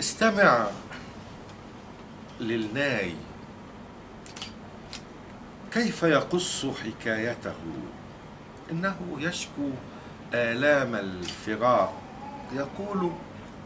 استمع للناي كيف يقص حكايته انه يشكو الام الفراق يقول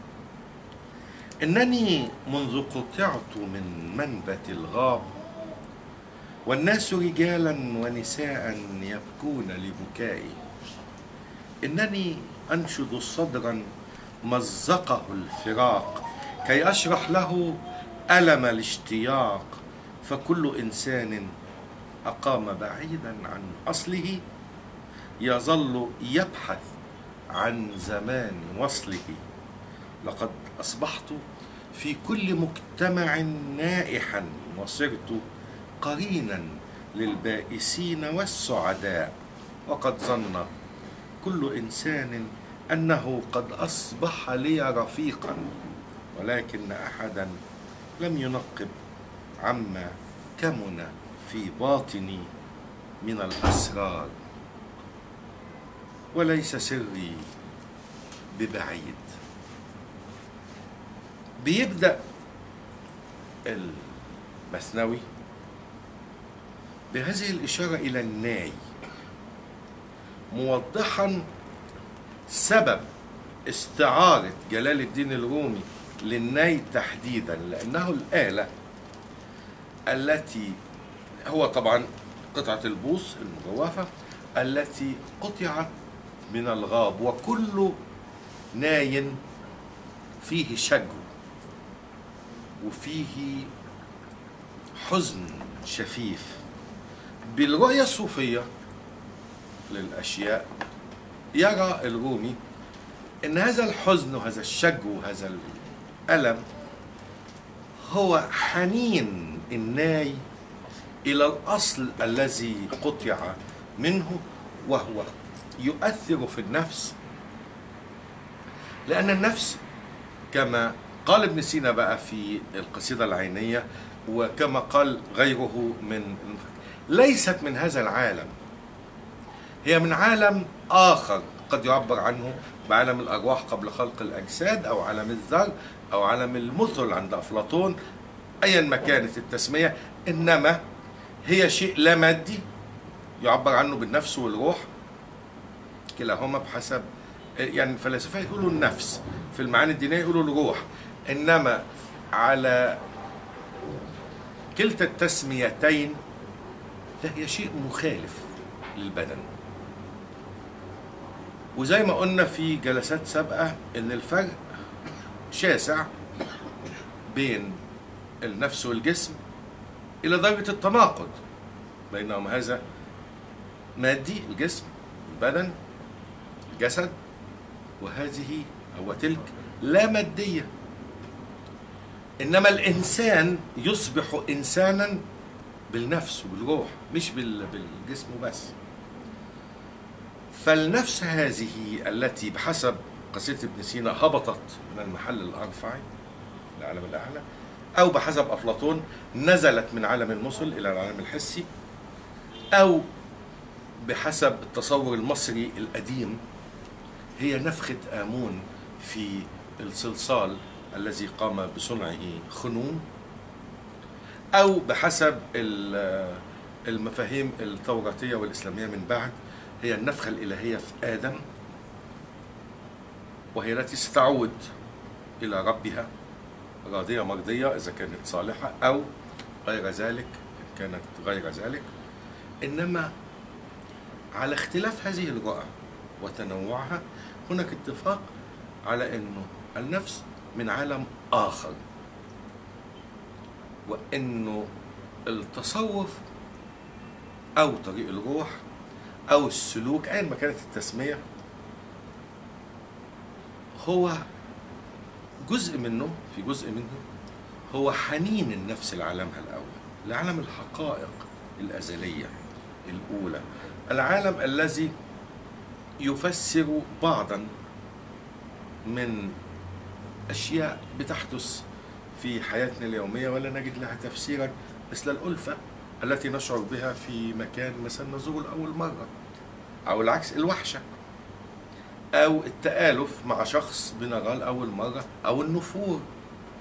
انني منذ قطعت من منبت الغاب والناس رجالا ونساء يبكون لبكائي انني انشد صدرا مزقه الفراق كي اشرح له الم الاشتياق فكل انسان اقام بعيدا عن اصله يظل يبحث عن زمان وصله لقد اصبحت في كل مجتمع نائحا وصرت قرينا للبائسين والسعداء وقد ظن كل انسان انه قد اصبح لي رفيقا ولكن احدا لم ينقب عما كمن في باطني من الاسرار وليس سري ببعيد بيبدا المثنوي بهذه الاشاره الى الناي موضحا سبب استعاره جلال الدين الرومي للناي تحديدا لانه الاله التي هو طبعا قطعه البوص المجوفه التي قطعت من الغاب وكل ناي فيه شجو وفيه حزن شفيف بالرؤية الصوفية للأشياء يرى الرومي أن هذا الحزن وهذا الشجو وهذا الألم هو حنين الناي إلى الأصل الذي قطع منه وهو يؤثر في النفس لأن النفس كما قال ابن سينا بقى في القصيدة العينية وكما قال غيره من ليست من هذا العالم هي من عالم آخر قد يعبر عنه بعالم الأرواح قبل خلق الأجساد أو عالم الذر أو عالم المثل عند أفلاطون أيا ما كانت التسمية إنما هي شيء لا مادي يعبر عنه بالنفس والروح كلاهما بحسب يعني الفلاسفه يقولوا النفس في المعاني الدينيه يقولوا الروح انما على كلتا التسميتين فهي شيء مخالف للبدن وزي ما قلنا في جلسات سابقه ان الفرق شاسع بين النفس والجسم الى درجه التناقض بينهم هذا مادي الجسم البدن الجسد وهذه أو تلك لا مادية إنما الإنسان يصبح إنسانا بالنفس وبالروح مش بالجسم بس فالنفس هذه التي بحسب قصيدة ابن سينا هبطت من المحل الأرفع العالم الأعلى أو بحسب أفلاطون نزلت من عالم المثل إلى العالم الحسي أو بحسب التصور المصري القديم هي نفخة آمون في الصلصال الذي قام بصنعه خنوم أو بحسب المفاهيم التوراتية والإسلامية من بعد هي النفخة الإلهية في آدم وهي التي ستعود إلى ربها راضية مرضية إذا كانت صالحة أو غير ذلك إن كانت غير ذلك إنما على اختلاف هذه الرؤى وتنوعها هناك اتفاق على انه النفس من عالم اخر وانه التصوف او طريق الروح او السلوك ايا ما كانت التسميه هو جزء منه في جزء منه هو حنين النفس لعالمها الاول لعالم الحقائق الازليه الاولى العالم الذي يفسر بعضا من اشياء بتحدث في حياتنا اليوميه ولا نجد لها تفسيرا مثل الالفه التي نشعر بها في مكان مثلا نزوره لاول مره او العكس الوحشه او التالف مع شخص بنراه لاول مره او النفور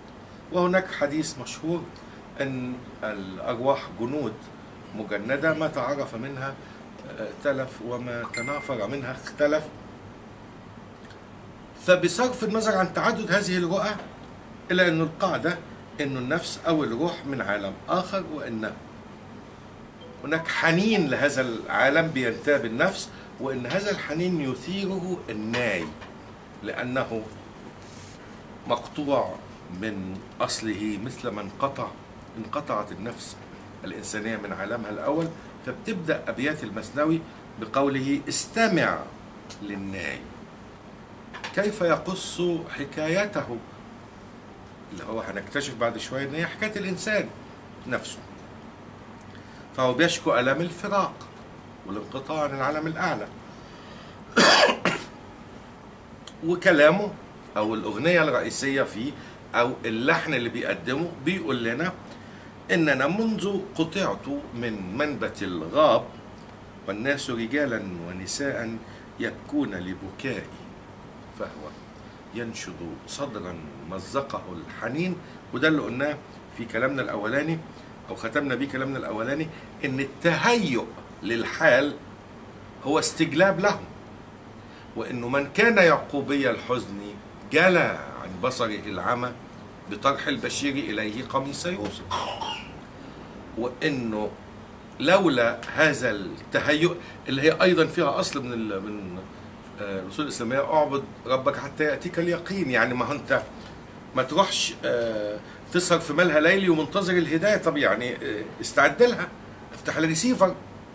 وهناك حديث مشهور أن الأرواح جنود مجندة ما تعرف منها آه، تلف وما تنافر منها اختلف فبصرف النظر عن تعدد هذه الرؤى إلا أن القاعدة أن النفس أو الروح من عالم آخر وأن هناك حنين لهذا العالم بينتاب النفس وأن هذا الحنين يثيره الناي لأنه مقطوع من أصله مثل ما انقطع انقطعت النفس الإنسانية من عالمها الأول فبتبدأ أبيات المثنوي بقوله استمع للناي كيف يقص حكايته اللي هو هنكتشف بعد شوية إن هي حكاية الإنسان نفسه فهو بيشكو ألم الفراق والانقطاع عن العالم الأعلى وكلامه أو الأغنية الرئيسية فيه أو اللحن اللي بيقدمه بيقول لنا إننا منذ قطعت من منبت الغاب والناس رجالا ونساء يبكون لبكائي فهو ينشد صدرا مزقه الحنين وده اللي قلناه في كلامنا الأولاني أو ختمنا بيه كلامنا الأولاني إن التهيؤ للحال هو استجلاب له وإنه من كان يعقوبي الحزن جلى عن بصره العمى بطرح البشير إليه قميص يوسف وإنه لولا هذا التهيؤ اللي هي أيضا فيها أصل من ال من آه، الأصول الإسلامية أعبد ربك حتى يأتيك اليقين يعني ما هو أنت ما تروحش آه، تسهر في مالها ليلي ومنتظر الهداية طب يعني آه، استعد لها افتح الريسيفر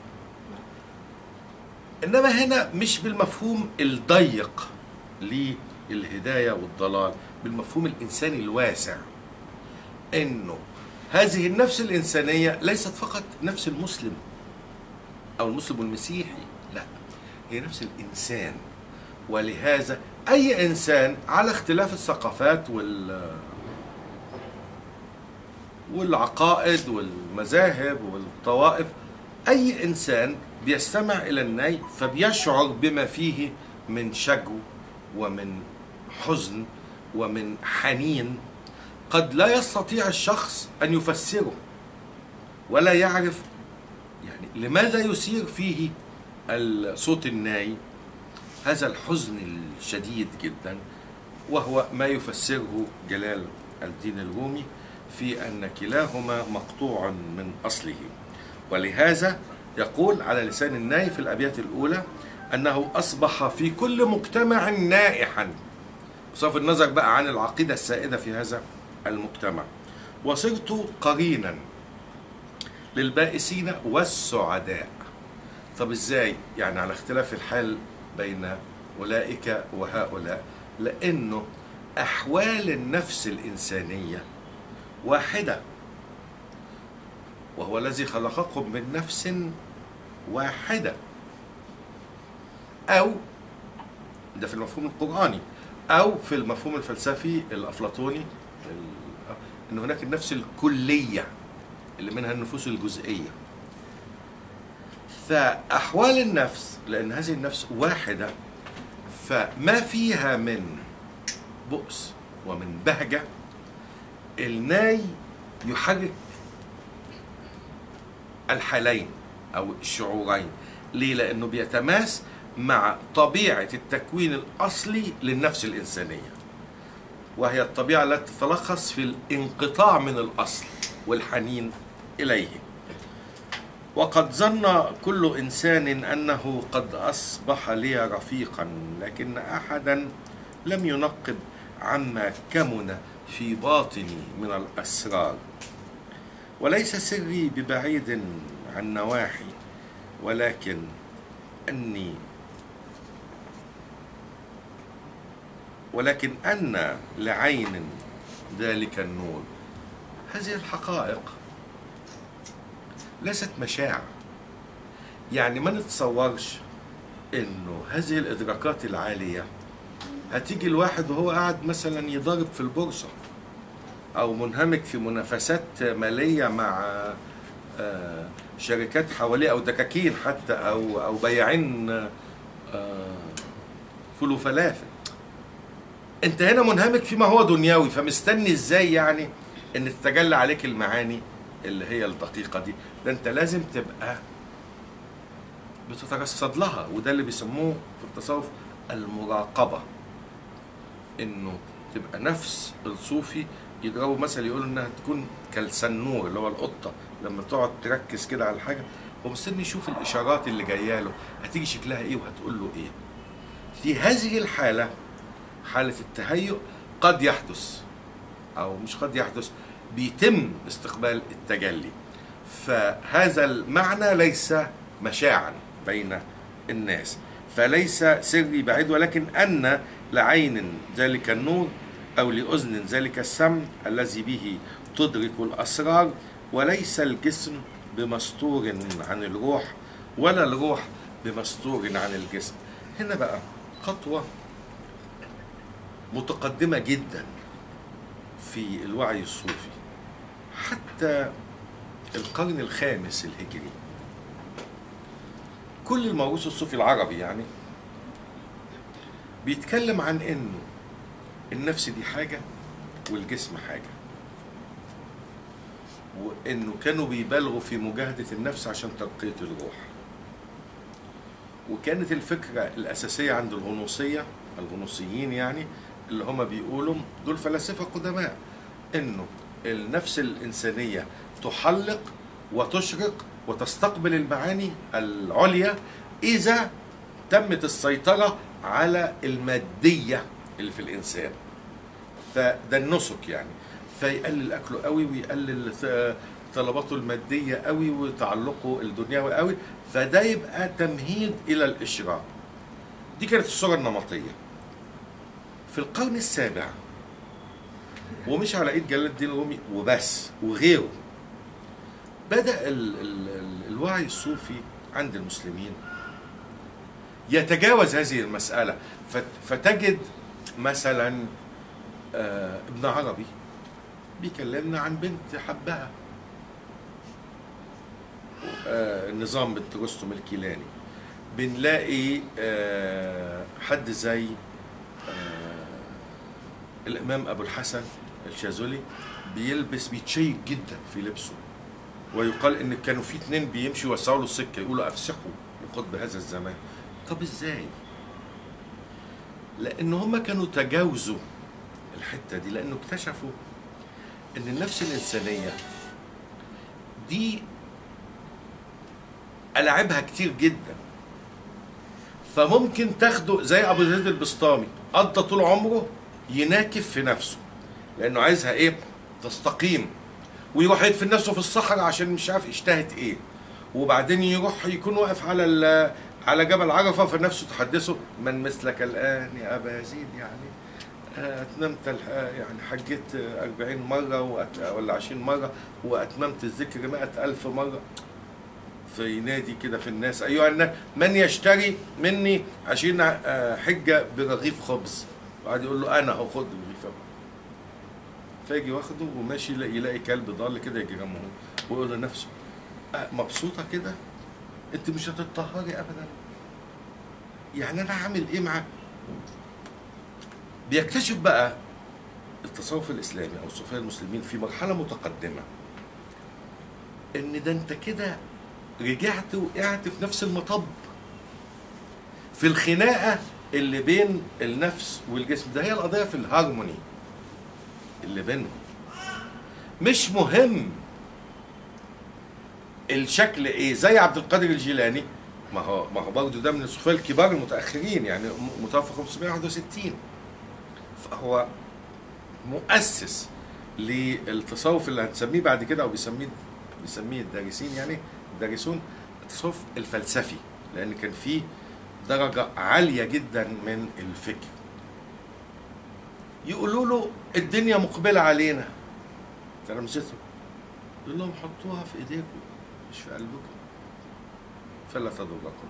انما هنا مش بالمفهوم الضيق للهدايه والضلال بالمفهوم الانساني الواسع انه هذه النفس الانسانيه ليست فقط نفس المسلم او المسلم المسيحي لا هي نفس الانسان ولهذا اي انسان على اختلاف الثقافات وال والعقائد والمذاهب والطوائف اي انسان بيستمع الى الناي فبيشعر بما فيه من شجو ومن حزن ومن حنين قد لا يستطيع الشخص ان يفسره ولا يعرف يعني لماذا يثير فيه صوت الناي هذا الحزن الشديد جدا وهو ما يفسره جلال الدين الرومي في ان كلاهما مقطوع من اصله ولهذا يقول على لسان الناي في الأبيات الأولى أنه أصبح في كل مجتمع نائحا بصرف النظر بقى عن العقيدة السائدة في هذا المجتمع وصرت قرينا للبائسين والسعداء طب ازاي يعني على اختلاف الحال بين أولئك وهؤلاء لأنه أحوال النفس الإنسانية واحدة وهو الذي خلقكم من نفس واحدة أو ده في المفهوم القرآني أو في المفهوم الفلسفي الأفلاطوني أن هناك النفس الكلية اللي منها النفوس الجزئية فأحوال النفس لأن هذه النفس واحدة فما فيها من بؤس ومن بهجة الناي يحرك الحالين او الشعورين ليه لانه بيتماس مع طبيعه التكوين الاصلي للنفس الانسانيه وهي الطبيعه التي تتلخص في الانقطاع من الاصل والحنين اليه وقد ظن كل انسان انه قد اصبح لي رفيقا لكن احدا لم ينقب عما كمن في باطني من الاسرار وليس سري ببعيد عن نواحي ولكن أني ولكن أن لعين ذلك النور هذه الحقائق ليست مشاعر يعني ما نتصورش انه هذه الادراكات العاليه هتيجي الواحد وهو قاعد مثلا يضارب في البورصه او منهمك في منافسات ماليه مع آه، شركات حواليه او دكاكين حتى او او بياعين آه، فول وفلافل انت هنا منهمك فيما هو دنيوي فمستني ازاي يعني ان تتجلى عليك المعاني اللي هي الدقيقه دي ده انت لازم تبقى بتترصد لها وده اللي بيسموه في التصوف المراقبه انه تبقى نفس الصوفي يضربوا مثل يقولوا انها تكون كالسنور اللي هو القطه لما تقعد تركز كده على الحاجه ومستني يشوف الاشارات اللي جايه له هتيجي شكلها ايه وهتقول له ايه في هذه الحاله حاله التهيؤ قد يحدث او مش قد يحدث بيتم استقبال التجلي فهذا المعنى ليس مشاعا بين الناس فليس سري بعيد ولكن ان لعين ذلك النور او لاذن ذلك السمع الذي به تدرك الاسرار وليس الجسم بمستور عن الروح ولا الروح بمستور عن الجسم هنا بقى خطوه متقدمه جدا في الوعي الصوفي حتى القرن الخامس الهجري كل الموروث الصوفي العربي يعني بيتكلم عن انه النفس دي حاجه والجسم حاجه وانه كانوا بيبالغوا في مجاهده النفس عشان تنقيه الروح وكانت الفكره الاساسيه عند الغنوصيه الغنوصيين يعني اللي هم بيقولوا دول فلاسفه قدماء انه النفس الانسانيه تحلق وتشرق وتستقبل المعاني العليا اذا تمت السيطره على الماديه اللي في الانسان فده النسك يعني فيقلل اكله قوي ويقلل طلباته الماديه قوي وتعلقه الدنيوي قوي فده يبقى تمهيد الى الاشراق دي كانت الصوره النمطيه في القرن السابع ومش على ايد جلال الدين الرومي وبس وغيره بدا ال ال ال الوعي الصوفي عند المسلمين يتجاوز هذه المساله فتجد مثلا آه ابن عربي بيكلمنا عن بنت حبها آه نظام بنت رستم الكيلاني بنلاقي آه حد زي الامام ابو الحسن الشاذلي بيلبس بيتشيك جدا في لبسه ويقال ان كانوا في اتنين بيمشوا يوسعوا له السكه يقولوا افسحوا لقطب هذا الزمان طب ازاي لان هم كانوا تجاوزوا الحته دي لانه اكتشفوا ان النفس الانسانيه دي ألعابها كتير جدا فممكن تاخده زي ابو زيد البسطامي قضى طول عمره يناكف في نفسه لانه عايزها ايه تستقيم ويروح يدفن نفسه في الصحراء عشان مش عارف اشتهت ايه وبعدين يروح يكون واقف على على جبل عرفه فنفسه تحدثه من مثلك الان يا ابا يزيد يعني اتممت يعني حجيت 40 مره ولا 20 مره واتممت الذكر 100000 مره فينادي كده في الناس ايها الناس من يشتري مني عشرين حجه برغيف خبز وقعد يقول له انا اهو خد الرغيف فيجي واخده وماشي يلاقي, يلاقي كلب ضال كده يجي جنبه ويقول لنفسه مبسوطه كده انت مش هتتطهري ابدا يعني انا هعمل ايه معاك بيكتشف بقى التصوف الاسلامي او الصوفيه المسلمين في مرحله متقدمه ان ده انت كده رجعت وقعت في نفس المطب في الخناقه اللي بين النفس والجسم ده هي القضيه في الهارموني اللي بينهم مش مهم الشكل ايه زي عبد القادر الجيلاني ما هو ما هو برضه ده من الصوفيه الكبار المتاخرين يعني متوفى 561 فهو مؤسس للتصوف اللي هنسميه بعد كده او بيسميه بيسميه الدارسين يعني الدارسون التصوف الفلسفي لان كان فيه درجة عالية جدا من الفكر يقولوا له الدنيا مقبلة علينا تلامذته يقول لهم حطوها في ايديكم مش في قلبكم فلا تضركم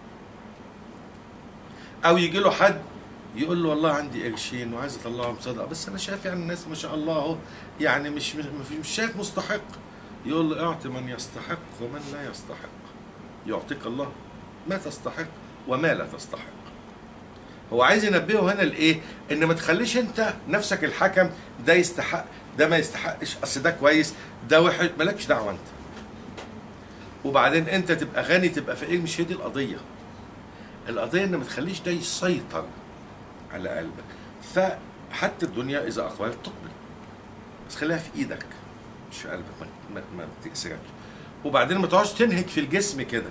او يجي له حد يقول له والله عندي قرشين وعايز اطلعهم صدقه بس انا شايف يعني الناس ما شاء الله اهو يعني مش مش, مش شايف مستحق يقول له اعطي من يستحق ومن لا يستحق يعطيك الله ما تستحق وما لا تستحق هو عايز ينبهه هنا لايه ان ما تخليش انت نفسك الحكم ده يستحق ده ما يستحقش اصل ده كويس ده وحش مالكش دعوه انت وبعدين انت تبقى غني تبقى فقير مش هي دي القضيه القضيه ان ما تخليش ده يسيطر على قلبك فحتى الدنيا اذا اقبلت تقبل بس خليها في ايدك مش في قلبك ما, ما, ما تكسركش وبعدين ما تقعدش تنهك في الجسم كده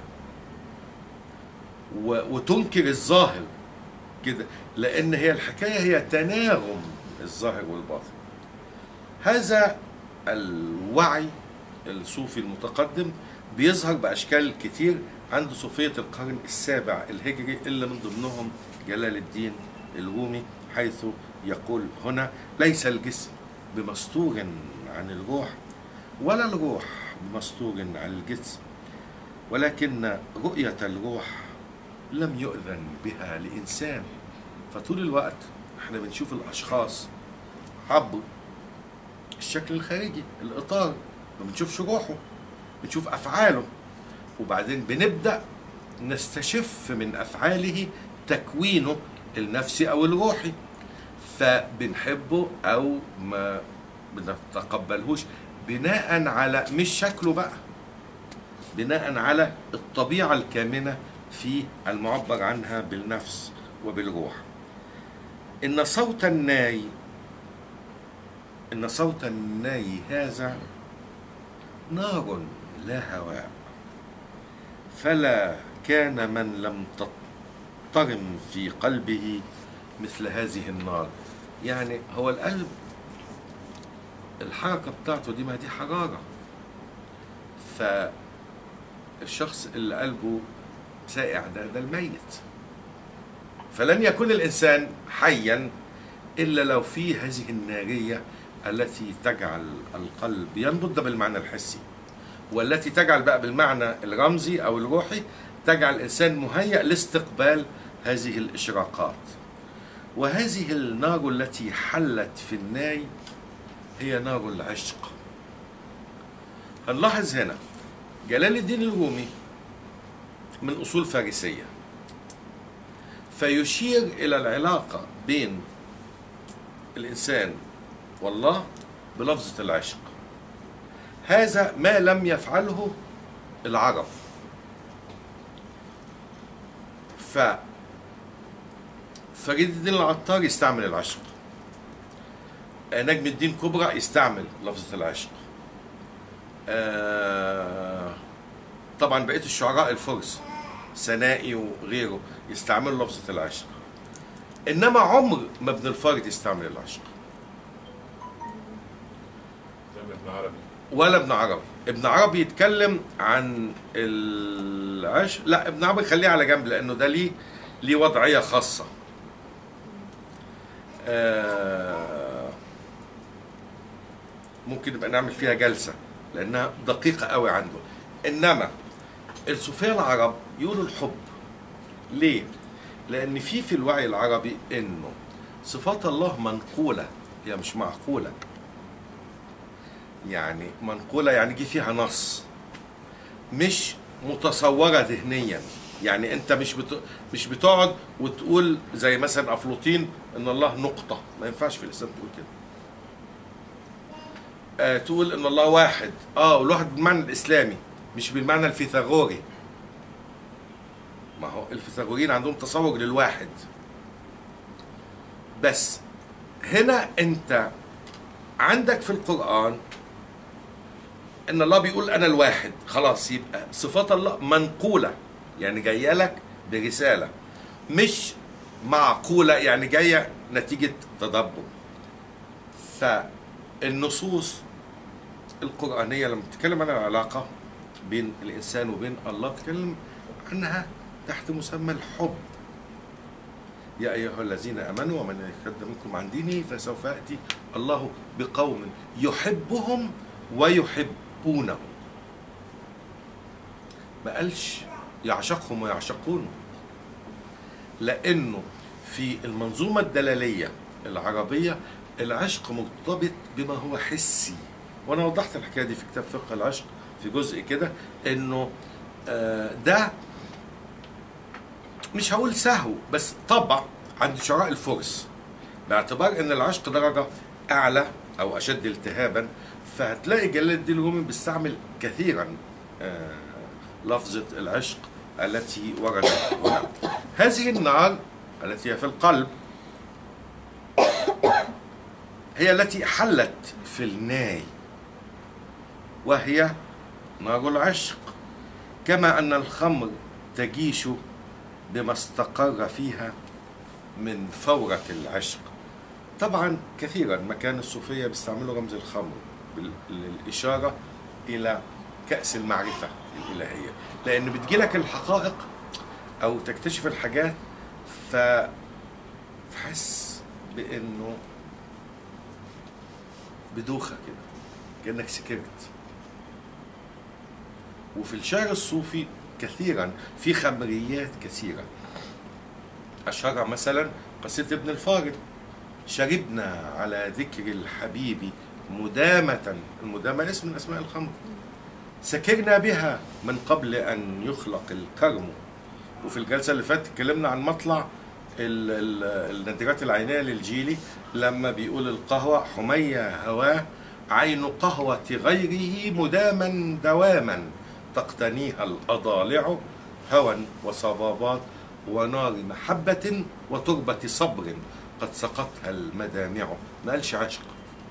و- وتنكر الظاهر كده لان هي الحكايه هي تناغم الظاهر والباطن هذا الوعي الصوفي المتقدم بيظهر باشكال كتير عند صوفيه القرن السابع الهجري اللي من ضمنهم جلال الدين الرومي حيث يقول هنا ليس الجسم بمستور عن الروح ولا الروح بمستور عن الجسم ولكن رؤيه الروح لم يؤذن بها لإنسان فطول الوقت احنا بنشوف الأشخاص عبر الشكل الخارجي الإطار ما بنشوفش روحه بنشوف أفعاله وبعدين بنبدأ نستشف من أفعاله تكوينه النفسي أو الروحي فبنحبه أو ما بنتقبلهوش بناء على مش شكله بقى بناء على الطبيعة الكامنة في المعبر عنها بالنفس وبالروح إن صوت الناي إن صوت الناي هذا نار لا هواء فلا كان من لم تضطرم في قلبه مثل هذه النار يعني هو القلب الحركة بتاعته دي ما دي حرارة فالشخص اللي قلبه سائع ده ده الميت فلن يكون الإنسان حيا إلا لو في هذه النارية التي تجعل القلب ينبض ده بالمعنى الحسي والتي تجعل بقى بالمعنى الرمزي أو الروحي تجعل الإنسان مهيأ لاستقبال هذه الإشراقات وهذه النار التي حلت في الناي هي نار العشق هنلاحظ هنا جلال الدين الرومي من أصول فارسية فيشير إلى العلاقة بين الإنسان والله بلفظة العشق هذا ما لم يفعله العرب ف فريد الدين العطار يستعمل العشق نجم الدين كبرى يستعمل لفظة العشق آه طبعا بقيه الشعراء الفرس سنائي وغيره يستعملوا لفظة العشق إنما عمر ما ابن الفارد يستعمل العشق زي ما ابن عربي ولا ابن عربي ابن عربي يتكلم عن العشق لا ابن عربي خليه على جنب لأنه ده ليه ليه وضعية خاصة آه ممكن نبقى نعمل فيها جلسة لأنها دقيقة قوي عنده إنما الصوفية العرب يقولوا الحب ليه؟ لأن في في الوعي العربي إنه صفات الله منقولة هي مش معقولة يعني منقولة يعني جه فيها نص مش متصورة ذهنيا يعني انت مش بت... مش بتقعد وتقول زي مثلا افلاطين ان الله نقطة ما ينفعش في الاسلام تقول كده آه تقول ان الله واحد اه والواحد بالمعنى الاسلامي مش بالمعنى الفيثاغوري ما هو الفيثاغوريين عندهم تصور للواحد بس هنا انت عندك في القرآن ان الله بيقول انا الواحد خلاص يبقى صفات الله منقولة يعني جاية لك برسالة مش معقولة يعني جاية نتيجة تدبر فالنصوص القرآنية لما بتتكلم عن العلاقة بين الإنسان وبين الله بتتكلم عنها تحت مسمى الحب يا أيها الذين آمنوا ومن يرتد منكم عن دينه فسوف يأتي الله بقوم يحبهم ويحبونه ما قالش يعشقهم ويعشقونه لأنه في المنظومة الدلالية العربية العشق مرتبط بما هو حسي وانا وضحت الحكايه دي في كتاب فقه العشق في جزء كده انه آه، ده مش هقول سهو بس طبع عند شعراء الفرس باعتبار ان العشق درجه اعلى او اشد التهابا فهتلاقي جلال الدين الرومي بيستعمل كثيرا آه، لفظه العشق التي وردت هنا هذه النار التي هي في القلب هي التي حلت في الناي وهي نار العشق كما ان الخمر تجيش بما استقر فيها من فورة العشق طبعا كثيرا مكان الصوفية بيستعملوا رمز الخمر بال- للإشارة إلى كأس المعرفة الإلهية لأن بتجيلك الحقائق أو تكتشف الحاجات فتحس بأنه بدوخة كده كأنك سكرت وفي الشعر الصوفي كثيرا في خمريات كثيرة أشهرها مثلا قصيدة ابن الفارض شربنا على ذكر الحبيب مدامة المدامة اسم من أسماء الخمر سكرنا بها من قبل أن يخلق الكرم وفي الجلسة اللي فاتت اتكلمنا عن مطلع ال- ال- النادرات العينية للجيلي لما بيقول القهوة حمية هواه عين قهوة غيره مداما دواما تقتنيها الأضالع هوى وصبابات ونار محبة وتربة صبر قد سقطها المدامع ما قالش عشق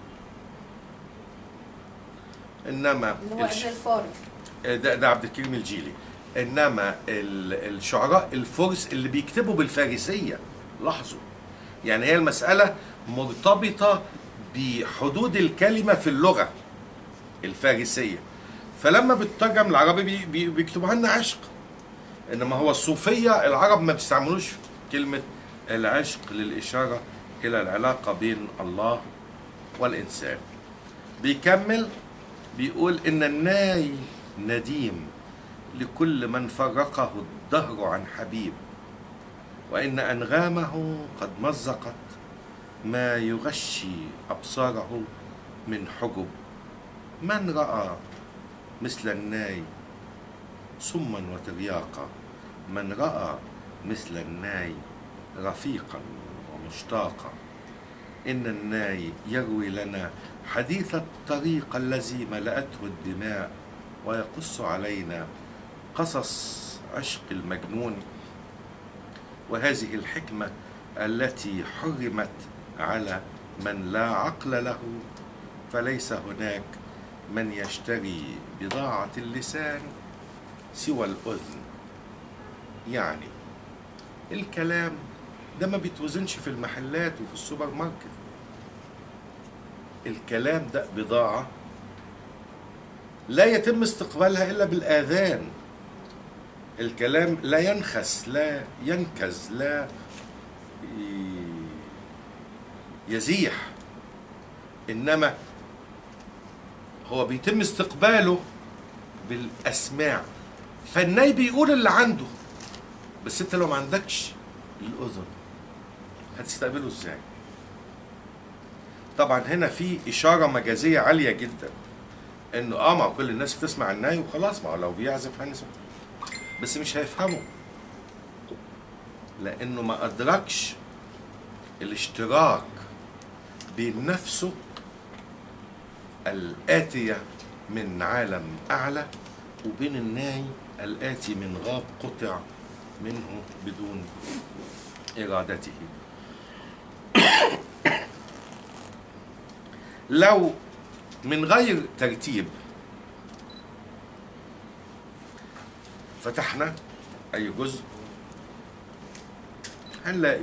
إنما اللي هو الش- ابن الفارض ده, ده عبد الكريم الجيلي انما ال- الشعراء الفرس اللي بيكتبوا بالفارسيه لاحظوا يعني هي المساله مرتبطه بحدود الكلمه في اللغه الفارسيه فلما بتترجم العربي بي بي بيكتبوها لنا عشق انما هو الصوفيه العرب ما بيستعملوش كلمه العشق للاشاره الى العلاقه بين الله والانسان بيكمل بيقول ان الناي نديم لكل من فرقه الدهر عن حبيب وان انغامه قد مزقت ما يغشي ابصاره من حجب من راى مثل الناي سما وترياقا من راى مثل الناي رفيقا ومشتاقا إن الناي يروي لنا حديث الطريق الذي ملأته الدماء ويقص علينا قصص عشق المجنون وهذه الحكمة التي حرمت على من لا عقل له فليس هناك من يشتري بضاعة اللسان سوى الأذن يعني الكلام ده ما بيتوزنش في المحلات وفي السوبر ماركت الكلام ده بضاعة لا يتم استقبالها إلا بالآذان الكلام لا ينخس لا ينكز لا ي- يزيح إنما هو بيتم استقباله بالأسماع فالناي بيقول اللي عنده بس انت لو ما عندكش الاذن هتستقبله ازاي طبعا هنا في اشاره مجازيه عاليه جدا انه اه ما هو كل الناس بتسمع الناي وخلاص ما هو لو بيعزف هنسمع بس مش هيفهموا لانه ما ادركش الاشتراك بين نفسه الاتيه من عالم اعلى وبين الناي الاتي من غاب قطع منه بدون ارادته لو من غير ترتيب فتحنا اي جزء هنلاقي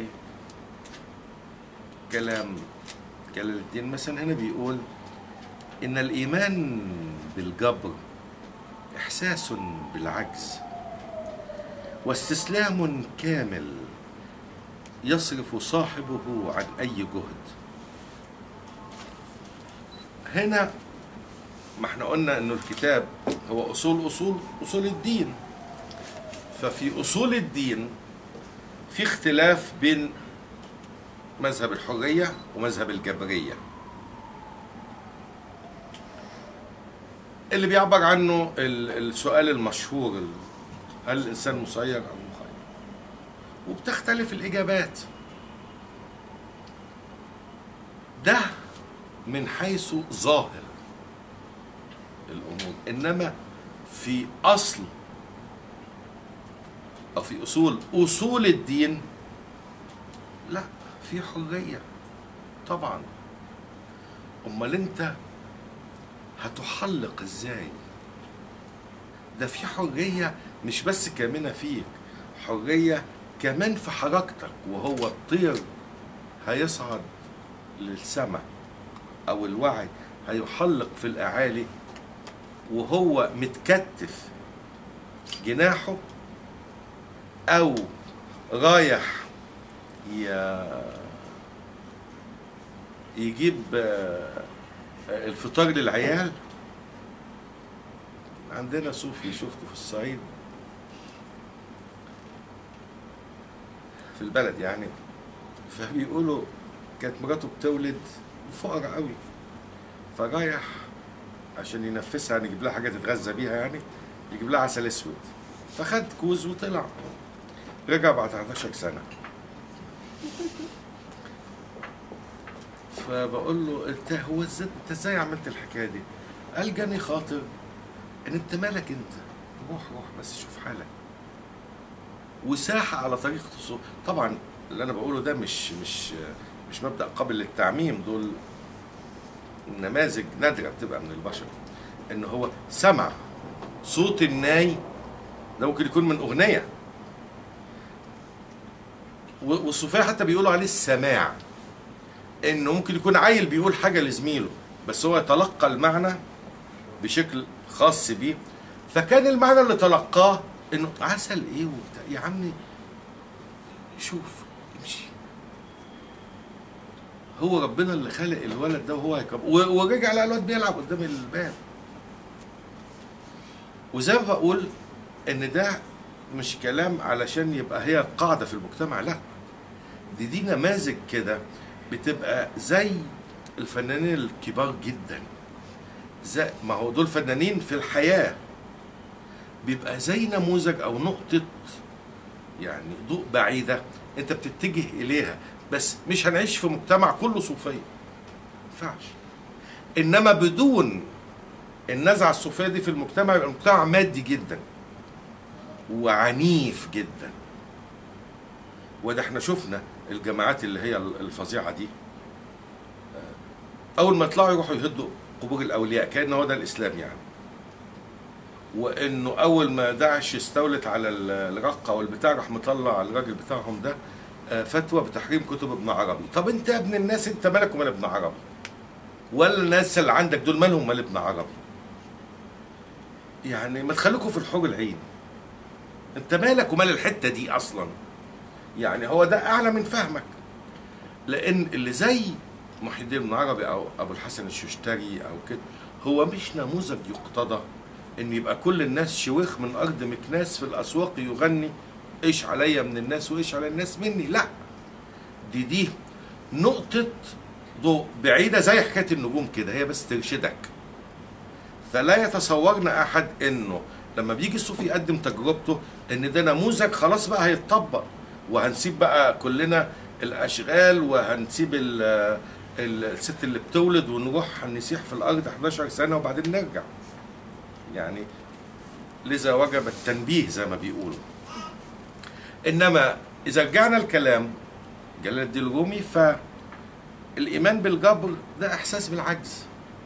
كلام جلال الدين مثلا هنا بيقول ان الايمان بالجبر احساس بالعجز واستسلام كامل يصرف صاحبه عن اي جهد هنا ما احنا قلنا انه الكتاب هو اصول اصول اصول الدين ففي اصول الدين في اختلاف بين مذهب الحريه ومذهب الجبريه اللي بيعبر عنه ال- السؤال المشهور ال- هل الانسان مسير او مخير وبتختلف الاجابات ده من حيث ظاهر الامور انما في اصل او في اصول اصول الدين لا في حريه طبعا امال انت هتحلق ازاي ده في حريه مش بس كامنه فيك حريه كمان في حركتك وهو الطير هيصعد للسماء او الوعي هيحلق في الاعالي وهو متكتف جناحه او رايح ي- يجيب آه، آه، الفطار للعيال عندنا صوفي شفته في الصعيد في البلد يعني فبيقولوا كانت مراته بتولد فقرة قوي فرايح عشان ينفسها يعني يجيب لها حاجه تتغذى بيها يعني يجيب لها عسل اسود فخد كوز وطلع رجع بعد 11 سنه فبقول له انت هو ازاي انت ازاي عملت الحكايه دي؟ قال جاني خاطر ان انت مالك انت روح روح بس شوف حالك وساح على طريقه الصوت طبعا اللي انا بقوله ده مش مش مش مبدا قابل للتعميم دول نماذج نادره بتبقى من البشر ان هو سمع صوت الناي ده ممكن يكون من اغنيه و- والصوفيه حتى بيقولوا عليه السماع انه ممكن يكون عيل بيقول حاجه لزميله بس هو يتلقى المعنى بشكل خاص بيه فكان المعنى اللي تلقاه انه عسل ايه وبتاع يا عمي شوف امشي هو ربنا اللي خلق الولد ده وهو هيكبر و- ورجع لقى الواد بيلعب قدام الباب وزي ما بقول ان ده مش كلام علشان يبقى هي القاعده في المجتمع لا دي دي نماذج كده بتبقى زي الفنانين الكبار جدا زي ما هو دول فنانين في الحياه بيبقى زي نموذج او نقطه يعني ضوء بعيده انت بتتجه اليها بس مش هنعيش في مجتمع كله صوفيه ما ينفعش انما بدون النزعه الصوفيه دي في المجتمع يبقى المجتمع مادي جدا وعنيف جدا وده احنا شفنا الجماعات اللي هي الفظيعه دي آه، اول ما يطلعوا يروحوا يهدوا قبور الاولياء كان هو ده الاسلام يعني وانه اول ما داعش استولت على ال- الرقه والبتاع راح مطلع الراجل بتاعهم ده آه، فتوى بتحريم كتب ابن عربي طب انت يا ابن الناس انت مالك ومال ابن عربي ولا الناس اللي عندك دول مالهم مال ابن عربي يعني ما تخليكوا في الحور العين انت مالك ومال الحته دي اصلا يعني هو ده اعلى من فهمك لان اللي زي محي الدين بن عربي او ابو الحسن الششتري او كده هو مش نموذج يقتضى ان يبقى كل الناس شويخ من ارض مكناس في الاسواق يغني ايش عليا من الناس وايش على الناس مني لا دي دي نقطة ضوء بعيدة زي حكاية النجوم كده هي بس ترشدك فلا يتصورنا احد انه لما بيجي الصوفي يقدم تجربته ان ده نموذج خلاص بقى هيتطبق وهنسيب بقى كلنا الاشغال وهنسيب ال ال- الست اللي بتولد ونروح نسيح في الارض 11 سنه وبعدين نرجع يعني لذا وجب التنبيه زي ما بيقولوا انما اذا رجعنا الكلام جلال الدين الرومي فالايمان بالجبر ده احساس بالعجز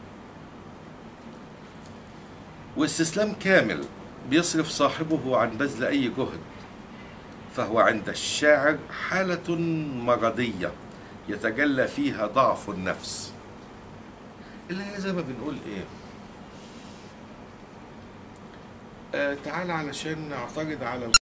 واستسلام كامل بيصرف صاحبه عن بذل اي جهد فهو عند الشاعر حالة مرضية يتجلى فيها ضعف النفس اللي هي زي ما بنقول ايه آه تعالى علشان نعترض على